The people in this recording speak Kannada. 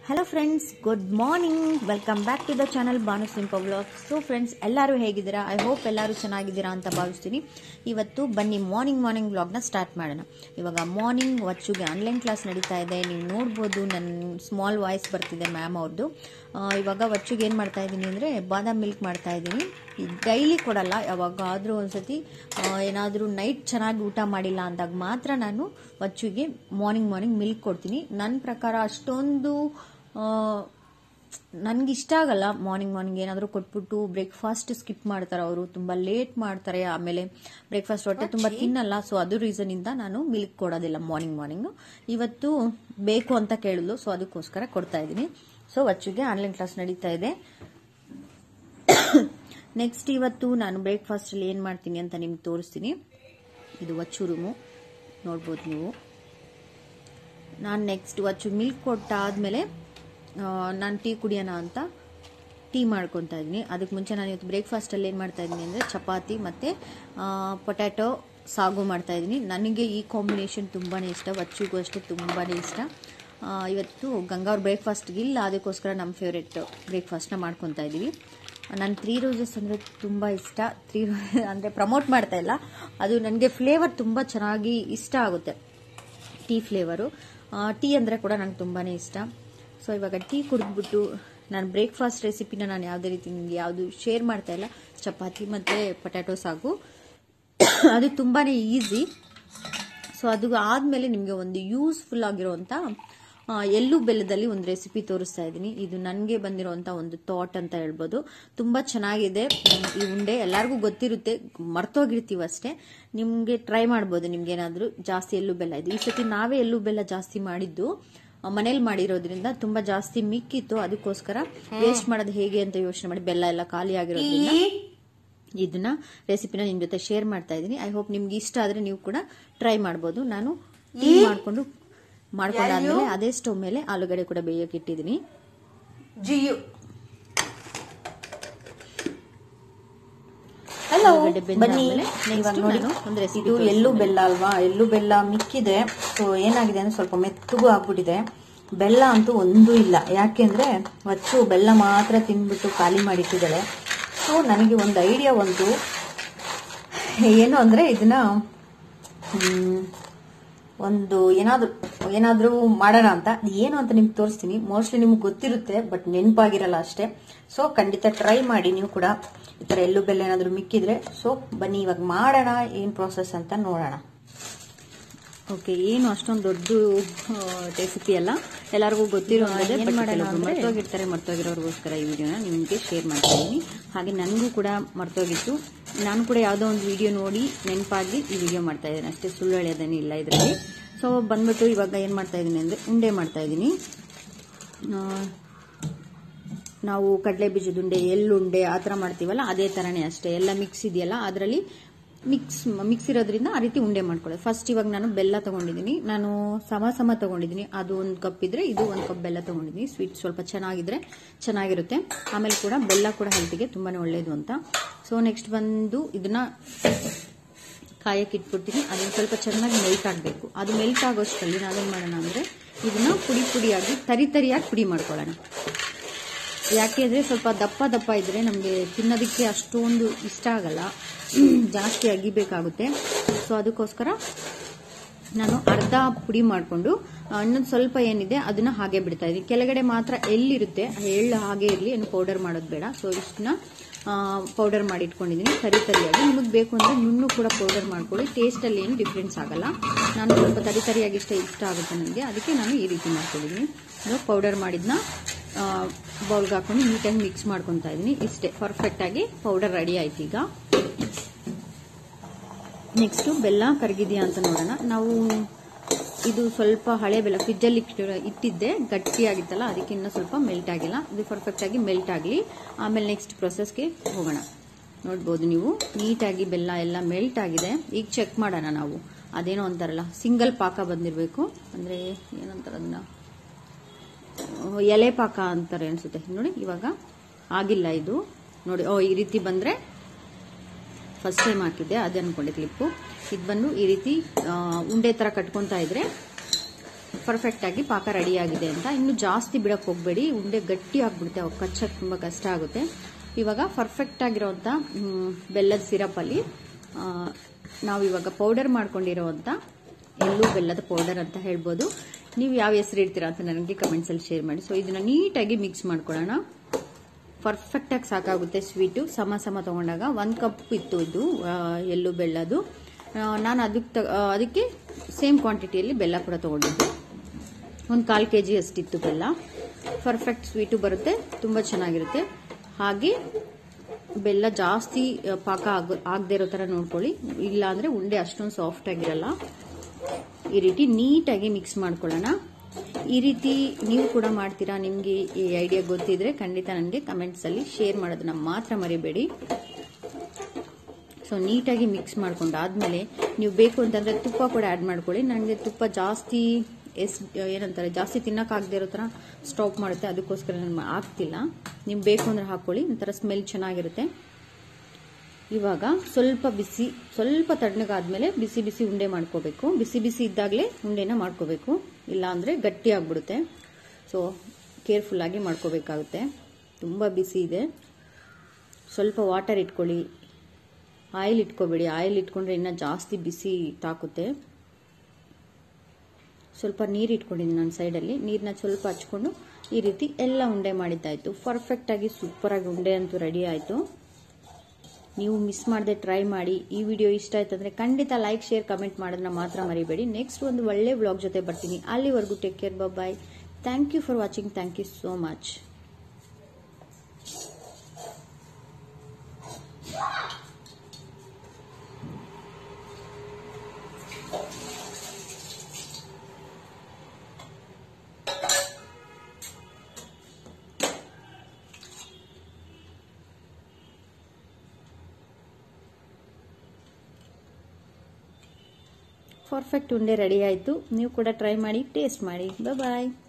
hello friends good morning welcome back to the channel Banu simple vlog so friends ಎಲ್ಲರೂ ಹೇಗಿದ್ದೀರಾ ಐ ಹೋಪ್ ಎಲ್ಲರೂ ಚೆನ್ನಾಗಿದ್ದೀರಾ ಅಂತ ಭಾವಿಸ್ತೀನಿ ಇವತ್ತು ಬನ್ನಿ ಮಾರ್ನಿಂಗ್ ಮಾರ್ನಿಂಗ್ ವ್ಲಾಗ್ನ ಸ್ಟಾರ್ಟ್ ಮಾಡೋಣ ಇವಾಗ ಮಾರ್ನಿಂಗ್ ವಚ್ಚುಗೆ ಆನ್ಲೈನ್ ಕ್ಲಾಸ್ ನಡೀತಾ ಇದೆ ನೀವು ನೋಡ್ಬೋದು ನನ್ನ ಸ್ಮಾಲ್ ವಾಯ್ಸ್ ಬರ್ತಿದೆ ಮ್ಯಾಮ್ ಅವ್ರದ್ದು ಆ, ಇವಾಗ ವಚ್ಚುಗೆ ಏನು ಮಾಡ್ತಾ ಇದ್ದೀನಿ ಅಂದರೆ ಬಾದಾಮ್ ಮಿಲ್ಕ್ ಮಾಡ್ತಾ ಇದ್ದೀನಿ ಡೈಲಿ ಕೊಡಲ್ಲ ಯಾವಾಗಾದರೂ ಒಂದ್ಸತಿ ಏನಾದರೂ ನೈಟ್ ಚೆನ್ನಾಗಿ ಊಟ ಮಾಡಿಲ್ಲ ಅಂದಾಗ ಮಾತ್ರ ನಾನು ವಚ್ಚುಗೆ ಮಾರ್ನಿಂಗ್ ಮಾರ್ನಿಂಗ್ ಮಿಲ್ಕ್ ಕೊಡ್ತೀನಿ ನನ್ನ ಪ್ರಕಾರ ಅಷ್ಟೊಂದು ನನಗೆ ಇಷ್ಟ ಆಗಲ್ಲ ಮಾರ್ನಿಂಗ್ ಮಾರ್ನಿಂಗ್ ಏನಾದರೂ ಕೊಟ್ಬಿಟ್ಟು ಬ್ರೇಕ್ಫಾಸ್ಟ್ ಸ್ಕಿಪ್ ಮಾಡ್ತಾರೆ ಅವರು ತುಂಬ ಲೇಟ್ ಮಾಡ್ತಾರೆ ಆಮೇಲೆ ಬ್ರೇಕ್ಫಾಸ್ಟ್ ಹೊಟ್ಟೆ ತುಂಬ ತಿನ್ನಲ್ಲ ಸೊ ಅದು ರೀಸನಿಂದ ನಾನು ಮಿಲ್ಕ್ ಕೊಡೋದಿಲ್ಲ ಮಾರ್ನಿಂಗ್ ಮಾರ್ನಿಂಗು ಇವತ್ತು ಬೇಕು ಅಂತ ಕೇಳಿದ್ಲು ಸೊ ಅದಕ್ಕೋಸ್ಕರ ಕೊಡ್ತಾ ಇದ್ದೀನಿ ಸೊ ವಚ್ಚುಗೆ ಆನ್ಲೈನ್ ಕ್ಲಾಸ್ ನಡೀತಾ ಇದೆ ನೆಕ್ಸ್ಟ್ ಇವತ್ತು ನಾನು ಬ್ರೇಕ್ಫಾಸ್ಟಲ್ಲಿ ಏನು ಮಾಡ್ತೀನಿ ಅಂತ ನಿಮ್ಗೆ ತೋರಿಸ್ತೀನಿ ಇದು ವಚ್ಚು ರೂಮು ನೋಡ್ಬೋದು ನೀವು ನಾನು ನೆಕ್ಸ್ಟ್ ವಚ್ಚು ಮಿಲ್ಕ್ ಕೊಟ್ಟಾದ್ಮೇಲೆ ನಾನು ಟೀ ಕುಡಿಯೋಣ ಅಂತ ಟೀ ಮಾಡ್ಕೊತಾ ಇದ್ದೀನಿ ಅದಕ್ಕೆ ಮುಂಚೆ ನಾನು ಇವತ್ತು ಬ್ರೇಕ್ಫಾಸ್ಟಲ್ಲಿ ಏನು ಮಾಡ್ತಾ ಇದ್ದೀನಿ ಅಂದರೆ ಚಪಾತಿ ಮತ್ತು ಪೊಟ್ಯಾಟೊ ಸಾಗು ಮಾಡ್ತಾ ಇದ್ದೀನಿ ನನಗೆ ಈ ಕಾಂಬಿನೇಷನ್ ತುಂಬಾ ಇಷ್ಟ ವಚ್ಚುಗೂ ಅಷ್ಟೇ ತುಂಬಾ ಇಷ್ಟ ಆ, ಇವತ್ತು ಗಂಗಾವ್ರ ಬ್ರೇಕ್ಫಾಸ್ಟ್ಗೆ ಇಲ್ಲ ಅದಕ್ಕೋಸ್ಕರ ನಮ್ಮ ಫೇವ್ರೆಟ್ ಬ್ರೇಕ್ಫಾಸ್ಟ್ನ ಮಾಡ್ಕೊತಾ ಇದ್ದೀವಿ ನಾನು ತ್ರೀ ರೋಸಸ್ ಅಂದರೆ ತುಂಬ ಇಷ್ಟ ತ್ರೀ ಅಂದರೆ ಪ್ರಮೋಟ್ ಮಾಡ್ತಾ ಇಲ್ಲ ಅದು ನನಗೆ ಫ್ಲೇವರ್ ತುಂಬ ಚೆನ್ನಾಗಿ ಇಷ್ಟ ಆಗುತ್ತೆ ಟೀ ಫ್ಲೇವರು ಟೀ ಅಂದರೆ ಕೂಡ ನಂಗೆ ತುಂಬಾ ಇಷ್ಟ ಸೊ ಇವಾಗ ಟೀ ಕುಡಿದ್ಬಿಟ್ಟು ನಾನು ಬ್ರೇಕ್ಫಾಸ್ಟ್ ರೆಸಿಪಿನ ನಾನು ಯಾವುದೇ ರೀತಿ ನಿಮಗೆ ಯಾವುದು ಶೇರ್ ಮಾಡ್ತಾ ಇಲ್ಲ ಚಪಾತಿ ಮತ್ತು ಪೊಟ್ಯಾಟೊ ಸಾಗು ಅದು ತುಂಬಾ ಈಸಿ ಸೊ ಅದು ಆದಮೇಲೆ ನಿಮಗೆ ಒಂದು ಯೂಸ್ಫುಲ್ ಆಗಿರುವಂಥ ಆ, ಎಳ್ಳು ಬೆಲ್ಲದಲ್ಲಿ ಒಂದು ರೆಸಿಪಿ ತೋರಿಸ್ತಾ ಇದ್ದೀನಿ ಇದು ನನಗೆ ಬಂದಿರುವಂಥ ಒಂದು ಥಾಟ್ ಅಂತ ಹೇಳ್ಬೋದು ತುಂಬ ಚೆನ್ನಾಗಿದೆ ಹ್ಮ್, ಈ ಉಂಡೆ ಎಲ್ಲರಿಗೂ ಗೊತ್ತಿರುತ್ತೆ ಮರ್ತೋಗಿರ್ತೀವಿ ಅಷ್ಟೇ ನಿಮಗೆ ಟ್ರೈ ಮಾಡ್ಬೋದು ನಿಮ್ಗೆ ಏನಾದರೂ ಜಾಸ್ತಿ ಎಳ್ಳು ಬೆಲ್ಲ ಇದೆ ಈ ಸತಿ ನಾವೇ ಎಳ್ಳು ಬೆಲ್ಲ ಜಾಸ್ತಿ ಮಾಡಿದ್ದು ಮನೇಲಿ ಮಾಡಿರೋದ್ರಿಂದ ತುಂಬಾ ಜಾಸ್ತಿ ಮಿಕ್ಕಿತ್ತು ಅದಕ್ಕೋಸ್ಕರ ವೇಸ್ಟ್ ಮಾಡೋದು ಹೇಗೆ ಅಂತ ಯೋಚನೆ ಮಾಡಿ ಬೆಲ್ಲ ಎಲ್ಲ ಖಾಲಿ ಆಗಿರೋದ್ರಿಂದ ಇದನ್ನ ರೆಸಿಪಿನ ನಿಮ್ ಜೊತೆ ಶೇರ್ ಮಾಡ್ತಾ ಇದ್ದೀನಿ ಐ ಹೋಪ್ ನಿಮ್ಗೆ ಇಷ್ಟ ಆದ್ರೆ ನೀವು ಕೂಡ ಟ್ರೈ ಮಾಡ್ಬೋದು ನಾನು ಟೀ ಮಾಡ್ಕೊಂಡು ಮಾಡ್ಕೊಂಡಾದ್ಮೇಲೆ ಅದೇ ಸ್ಟವ್ ಮೇಲೆ ಆಲೂಗಡ್ಡೆ ಕೂಡ ಬೇಯಕ್ಕೆ ಇಟ್ಟಿದ್ದೀನಿ ಜಿಯು ಹಲೋ ಆಲೂಗಡ್ಡೆ ಬನ್ನಿ ಬೆಂದಾದ್ಮೇಲೆ ಇವಾಗ next ನೋಡಿ ನಾನು ಒಂದು recipe ಇದು ಎಳ್ಳು ಬೆಲ್ಲ ಅಲ್ವಾ ಎಳ್ಳು ಬೆಲ್ಲ ಮಿಕ್ಕಿದೆ ಸೊ ಏನಾಗಿದೆ ಅಂದ್ರೆ ಸ್ವಲ್ಪ ಮೆತ್ತಗೂ ಆಗ್ಬಿಟ್ಟಿದೆ ಬೆಲ್ಲ ಅಂತೂ ಒಂದೂ ಇಲ್ಲ ಯಾಕೆಂದ್ರೆ ವಚ್ಚು ಬೆಲ್ಲ ಮಾತ್ರ ತಿಂದ್ಬಿಟ್ಟು ಖಾಲಿ ಮಾಡಿಟ್ಟಿದ್ದಾಳೆ ಸೊ ನನಗೆ ಒಂದು ಐಡಿಯಾ ಒಂದು ಏನು ಅಂದ್ರೆ ಇದನ್ನ ಹ್ಮ್, ಒಂದು ಏನಾದ್ರು ಏನಾದ್ರೂ ಮಾಡೋಣ ಅಂತ ಅದು ಏನು ಅಂತ ನಿಮ್ಗೆ ತೋರಿಸ್ತೀನಿ ಮೋಸ್ಟ್ಲಿ ನಿಮ್ಗೆ ಗೊತ್ತಿರುತ್ತೆ ಬಟ್ ನೆನಪಾಗಿರಲ್ಲ ಅಷ್ಟೇ ಸೊ ಖಂಡಿತ ಟ್ರೈ ಮಾಡಿ ನೀವು ಕೂಡ ಈ ಥರ ಎಳ್ಳು ಬೆಲ್ಲ ಏನಾದರೂ ಮಿಕ್ಕಿದ್ರೆ ಸೊ ಬನ್ನಿ ಇವಾಗ ಮಾಡೋಣ ಏನು ಪ್ರೋಸೆಸ್ ಅಂತ ನೋಡೋಣ ಓಕೆ ಏನು ಅಷ್ಟೊಂದು ದೊಡ್ಡ ರೆಸಿಪಿ ಅಲ್ಲ ಎಲ್ಲರಿಗೂ ಗೊತ್ತಿರೋದೇ ಏನ್ ಬಟ್ ಮಾಡೋಣ ಕೆಲವ್ರು ಅಂದ್ರೆ- ಮರ್ತೋಗಿರ್ತಾರೆ ಮರ್ತೋಗಿರೋರ್ಗೋಸ್ಕರ ಈ ವಿಡಿಯೋನ ನಿಮಗೆ ಶೇರ್ ಮಾಡ್ತಾ ಇದ್ದೀನಿ ಹಾಗೆ ನನಗೂ ಕೂಡ ಮರ್ತೋಗಿತ್ತು ನಾನು ಕೂಡ ಯಾವುದೋ ಒಂದು ವಿಡಿಯೋ ನೋಡಿ ನೆನಪಾಗಿ ಈ ವಿಡಿಯೋ ಮಾಡ್ತಾ ಇದ್ದೀನಿ ಅಷ್ಟೇ ಸುಳ್ಳು ಹೇಳೋದೇನು ಇಲ್ಲ ಇದರಲ್ಲಿ ಸೊ ಬಂದ್ಬಿಟ್ಟು ಇವಾಗ ಏನು ಮಾಡ್ತಾ ಇದ್ದೀನಿ ಅಂದರೆ ಉಂಡೆ ಮಾಡ್ತಾ ಇದ್ದೀನಿ ಆ, ನಾವು ಕಡಲೆ ಬೀಜದ ಉಂಡೆ ಎಳ್ಳುಂಡೆ ಆ ಥರ ಮಾಡ್ತೀವಲ್ಲ ಅದೇ ಥರನೇ ಅಷ್ಟೇ ಎಲ್ಲ ಮಿಕ್ಸ್ ಇದೆಯಲ್ಲ ಅದರಲ್ಲಿ ಮಿಕ್ಸ್ ಮಿಕ್ಸ್ ಇರೋದ್ರಿಂದ ಆ ರೀತಿ ಉಂಡೆ ಮಾಡ್ಕೊಳ್ಳೋದು ಫಸ್ಟ್ ಇವಾಗ ನಾನು ಬೆಲ್ಲ ತಗೊಂಡಿದ್ದೀನಿ ನಾನು ಸಮ ಸಮ ತಗೊಂಡಿದ್ದೀನಿ ಅದು ಒಂದು ಕಪ್ ಇದ್ರೆ ಇದು ಒಂದು ಕಪ್ ಬೆಲ್ಲ ತಗೊಂಡಿದ್ದೀನಿ ಸ್ವೀಟ್ ಸ್ವಲ್ಪ ಚೆನ್ನಾಗಿದ್ರೆ ಚೆನ್ನಾಗಿರುತ್ತೆ ಆಮೇಲೆ ಕೂಡ ಬೆಲ್ಲ ಕೂಡ ಹೆಲ್ತಿಗೆ ತುಂಬಾನೇ ಒಳ್ಳೇದು ಅಂತ ಸೊ ನೆಕ್ಸ್ಟ್ ಬಂದು ಇದನ್ನ ಕಾಯಕ್ಕೆ ಇಟ್ಬಿಡ್ತೀನಿ ಅದನ್ನ ಸ್ವಲ್ಪ ಚೆನ್ನಾಗಿ ಮೆಲ್ಟ್ ಆಗಬೇಕು ಅದು ಮೆಲ್ಟ್ ಆಗೋಷ್ಟರಲ್ಲಿ ನಾವೇನು ಮಾಡೋಣ ಅಂದರೆ ಇದನ್ನ ಪುಡಿ ಪುಡಿಯಾಗಿ ತರಿ ತರಿಯಾಗಿ ಪುಡಿ ಮಾಡ್ಕೊಳ್ಳೋಣ ಯಾಕೆ ಅಂದರೆ ಸ್ವಲ್ಪ ದಪ್ಪ ದಪ್ಪ ಇದ್ರೆ ನಮಗೆ ತಿನ್ನೋದಕ್ಕೆ ಅಷ್ಟೊಂದು ಇಷ್ಟ ಆಗಲ್ಲ ಜಾಸ್ತಿ ಅಗಿಬೇಕಾಗುತ್ತೆ ಸೊ ಅದಕ್ಕೋಸ್ಕರ ನಾನು ಅರ್ಧ ಪುಡಿ ಮಾಡಿಕೊಂಡು ಇನ್ನೊಂದು ಸ್ವಲ್ಪ ಏನಿದೆ ಅದನ್ನ ಹಾಗೆ ಬಿಡ್ತಾ ಇದ್ದೀನಿ ಕೆಳಗಡೆ ಮಾತ್ರ ಎಳ್ಳಿರುತ್ತೆ ಆ ಎಳ್ಳು ಹಾಗೆ ಇರಲಿ ಏನು ಪೌಡರ್ ಮಾಡೋದು ಬೇಡ ಸೊ ಇಷ್ಟನ್ನ ಪೌಡರ್ ಮಾಡಿ ಇಟ್ಕೊಂಡಿದ್ದೀನಿ ತರಿ ತರಿಯಾಗಿ ನಿಮಗೆ ಬೇಕು ಅಂದರೆ ನುಣ್ಣು ಕೂಡ ಪೌಡರ್ ಮಾಡ್ಕೊಳ್ಳಿ ಟೇಸ್ಟಲ್ಲಿ ಏನು ಡಿಫ್ರೆನ್ಸ್ ಆಗಲ್ಲ ನಾನು ಸ್ವಲ್ಪ ತರಿ ತರಿಯಾಗಿ ಇಷ್ಟ ಇಷ್ಟ ಆಗುತ್ತೆ ನನಗೆ ಅದಕ್ಕೆ ನಾನು ಈ ರೀತಿ ಮಾಡ್ಕೊಂಡಿದ್ದೀನಿ ಪೌಡರ್ ಮಾಡಿದ್ನ ಬೌಲ್ಗೆ ಹಾಕೊಂಡು ನೀಟಾಗಿ ಮಿಕ್ಸ್ ಮಾಡ್ಕೊತಾ ಇದ್ದೀನಿ ಇಷ್ಟೇ ಪರ್ಫೆಕ್ಟಾಗಿ ಪೌಡರ್ ರೆಡಿ ಆಯ್ತು ಈಗ ನೆಕ್ಸ್ಟು ಬೆಲ್ಲ ಕರಗಿದೆಯಾ ಅಂತ ನೋಡೋಣ ನಾವು ಇದು ಸ್ವಲ್ಪ ಹಳೆ ಬೆಲ್ಲ ಫ್ರಿಜ್ಜಲ್ಲಿ ಇಟ್ಟಿದ್ದೆ ಗಟ್ಟಿಯಾಗಿತ್ತಲ್ಲ ಅದಕ್ಕೆ ಇನ್ನೂ ಸ್ವಲ್ಪ ಮೆಲ್ಟ್ ಆಗಿಲ್ಲ ಇದು ಪರ್ಫೆಕ್ಟಾಗಿ ಮೆಲ್ಟ್ ಆಗಲಿ ಆಮೇಲೆ ನೆಕ್ಸ್ಟ್ ಪ್ರೊಸೆಸ್ಗೆ ಹೋಗೋಣ ನೋಡ್ಬೋದು ನೀವು ನೀಟಾಗಿ ಬೆಲ್ಲ ಎಲ್ಲ ಮೆಲ್ಟ್ ಆಗಿದೆ ಈಗ ಚೆಕ್ ಮಾಡೋಣ ನಾವು ಅದೇನೋ ಅಂತಾರಲ್ಲ ಸಿಂಗಲ್ ಪಾಕ ಬಂದಿರಬೇಕು ಅಂದರೆ ಏನಂತಾರೆ ಅದನ್ನ ಎಲೆ ಪಾಕ ಅಂತಾರೆ ಅನ್ಸುತ್ತೆ ನೋಡಿ ಇವಾಗ ಆಗಿಲ್ಲ ಇದು ನೋಡಿ ಓ ಈ ರೀತಿ ಬಂದರೆ ಫಸ್ಟ್ ಟೈಮ್ ಹಾಕಿದ್ದೆ ಅದೇ ಅನ್ಕೊಂಡೆ ಕ್ಲಿಪ್ಪು ಇದು ಬಂದು ಈ ರೀತಿ ಆ, ಉಂಡೆ ಥರ ಕಟ್ಕೊತಾ ಇದ್ರೆ ಪರ್ಫೆಕ್ಟಾಗಿ ಪಾಕ ರೆಡಿ ಆಗಿದೆ ಅಂತ ಇನ್ನು ಜಾಸ್ತಿ ಬಿಡಕ್ಕೆ ಹೋಗಬೇಡಿ ಉಂಡೆ ಗಟ್ಟಿ ಆಗ್ಬಿಡುತ್ತೆ ಅವು ಕಚ್ಚಕ್ಕೆ ತುಂಬ ಕಷ್ಟ ಆಗುತ್ತೆ ಇವಾಗ ಪರ್ಫೆಕ್ಟ್ ಆಗಿರೋಂಥ ಮ್, ಬೆಲ್ಲದ ಸಿರಪಲ್ಲಿ ಆ, ನಾವು ಇವಾಗ ಪೌಡರ್ ಮಾಡ್ಕೊಂಡಿರೋವಂಥ ಎಳ್ಳು ಬೆಲ್ಲದ ಪೌಡರ್ ಅಂತ ಹೇಳ್ಬೋದು ನೀವು ಯಾವ ಹೆಸರು ಇಡ್ತೀರಾ ಅಂತ ನನಗೆ ಕಮೆಂಟ್ಸಲ್ಲಿ ಶೇರ್ ಮಾಡಿ ಸೊ ಇದನ್ನ ನೀಟಾಗಿ ಮಿಕ್ಸ್ ಮಾಡ್ಕೊಳ್ಳೋಣ ಪರ್ಫೆಕ್ಟಾಗಿ ಸಾಕಾಗುತ್ತೆ ಸ್ವೀಟು ಸಮ ಸಮ ತಗೊಂಡಾಗ ಒಂದು ಕಪ್ ಇತ್ತು ಇದು ಆ, ಎಳ್ಳು ಬೆಲ್ಲದು ಆ, ನಾನು ಅದಕ್ಕೆ ತ- ಆ, ಅದಕ್ಕೆ ಸೇಮ್ ಕ್ವಾಂಟಿಟಿಯಲ್ಲಿ ಬೆಲ್ಲ ಕೂಡ ತಗೊಂಡಿದ್ದೆ ಒಂದು ಕಾಲು ಕೆ ಜಿ ಅಷ್ಟಿತ್ತು ಬೆಲ್ಲ ಪರ್ಫೆಕ್ಟ್ ಸ್ವೀಟು ಬರುತ್ತೆ ತುಂಬ ಚೆನ್ನಾಗಿರುತ್ತೆ ಹಾಗೆ ಬೆಲ್ಲ ಜಾಸ್ತಿ ಆ, ಪಾಕ ಆಗ ಆಗದೆ ಇರೋ ಥರ ನೋಡ್ಕೊಳ್ಳಿ ಇಲ್ಲ ಅಂದರೆ ಉಂಡೆ ಅಷ್ಟೊಂದು ಸಾಫ್ಟ್ ಆಗಿರಲ್ಲ ಈ ರೀತಿ ನೀಟಾಗಿ ಮಿಕ್ಸ್ ಮಾಡ್ಕೊಳ್ಳೋಣ ಈ ರೀತಿ ನೀವು ಕೂಡ ಮಾಡ್ತೀರಾ ನಿಮಗೆ ಈ ಐಡಿಯಾ ಗೊತ್ತಿದ್ರೆ ಖಂಡಿತ ನನಗೆ ಕಮೆಂಟ್ಸಲ್ಲಿ ಶೇರ್ ಮಾಡೋದನ್ನ ಮಾತ್ರ ಮರಿಬೇಡಿ ಸೊ ನೀಟಾಗಿ ಮಿಕ್ಸ್ ಮಾಡ್ಕೊಂಡಾದ್ಮೇಲೆ ನೀವು ಬೇಕು ಅಂತಂದ್ರೆ ತುಪ್ಪ ಕೂಡ ಆ್ಯಡ್ ಮಾಡ್ಕೊಳ್ಳಿ ನನಗೆ ತುಪ್ಪ ಜಾಸ್ತಿ ಎಸ್ ಏನಂತಾರೆ ಜಾಸ್ತಿ ತಿನ್ನೋಕ್ಕಾಗದೇ ಇರೋ ಥರ ಸ್ಟಾಪ್ ಮಾಡುತ್ತೆ ಅದಕ್ಕೋಸ್ಕರ ನಾನು ಆಗ್ತಿಲ್ಲ ನೀವು ಬೇಕು ಅಂದ್ರೆ ಹಾಕ್ಕೊಳ್ಳಿ ಒಂಥರ ಸ್ಮೆಲ್ ಚೆನ್ನಾಗಿರುತ್ತೆ ಇವಾಗ ಸ್ವಲ್ಪ ಬಿಸಿ ಸ್ವಲ್ಪ ತಣ್ಣಗಾದ್ಮೇಲೆ ಬಿಸಿ ಬಿಸಿ ಉಂಡೆ ಮಾಡ್ಕೋಬೇಕು ಬಿಸಿ ಬಿಸಿ ಇದ್ದಾಗಲೇ ಉಂಡೆನ ಮಾಡ್ಕೋಬೇಕು ಇಲ್ಲ ಅಂದರೆ ಗಟ್ಟಿ ಆಗ್ಬಿಡುತ್ತೆ ಸೊ ಕೇರ್ಫುಲ್ ಆಗಿ ಮಾಡ್ಕೋಬೇಕಾಗುತ್ತೆ ತುಂಬ ಬಿಸಿ ಇದೆ ಸ್ವಲ್ಪ ವಾಟರ್ ಇಟ್ಕೊಳ್ಳಿ ಆಯಿಲ್ ಇಟ್ಕೋಬೇಡಿ ಆಯಿಲ್ ಇಟ್ಕೊಂಡ್ರೆ ಇನ್ನೂ ಜಾಸ್ತಿ ಬಿಸಿ ತಾಕುತ್ತೆ ಸ್ವಲ್ಪ ನೀರು ಇಟ್ಕೊಂಡಿದ್ದೀನಿ ನಾನು ಸೈಡಲ್ಲಿ ನೀರನ್ನ ಸ್ವಲ್ಪ ಹಚ್ಕೊಂಡು ಈ ರೀತಿ ಎಲ್ಲ ಉಂಡೆ ಮಾಡಿದ್ದಾಯಿತು ಪರ್ಫೆಕ್ಟಾಗಿ ಸೂಪರಾಗಿ ಉಂಡೆ ಅಂತೂ ರೆಡಿ ಆಯಿತು ನೀವು ಮಿಸ್ ಮಾಡದೆ ಟ್ರೈ ಮಾಡಿ ಈ ವಿಡಿಯೋ ಇಷ್ಟ ಆಯ್ತು ಅಂದರೆ ಖಂಡಿತ ಲೈಕ್ ಶೇರ್ ಕಮೆಂಟ್ ಮಾಡೋದನ್ನ ಮಾತ್ರ ಮರಿಬೇಡಿ ನೆಕ್ಸ್ಟ್ ಒಂದು ಒಳ್ಳೆ ವ್ಲಾಗ್ ಜೊತೆ ಬರ್ತೀನಿ ಅಲ್ಲಿವರೆಗೂ take care bye thank you for watching thank you so much perfect ಉಂಡೆ ರೆಡಿ ಆಯಿತು ನೀವು ಕೂಡ ಟ್ರೈ ಮಾಡಿ ಟೇಸ್ಟ್ ಮಾಡಿ ಬಾಯ್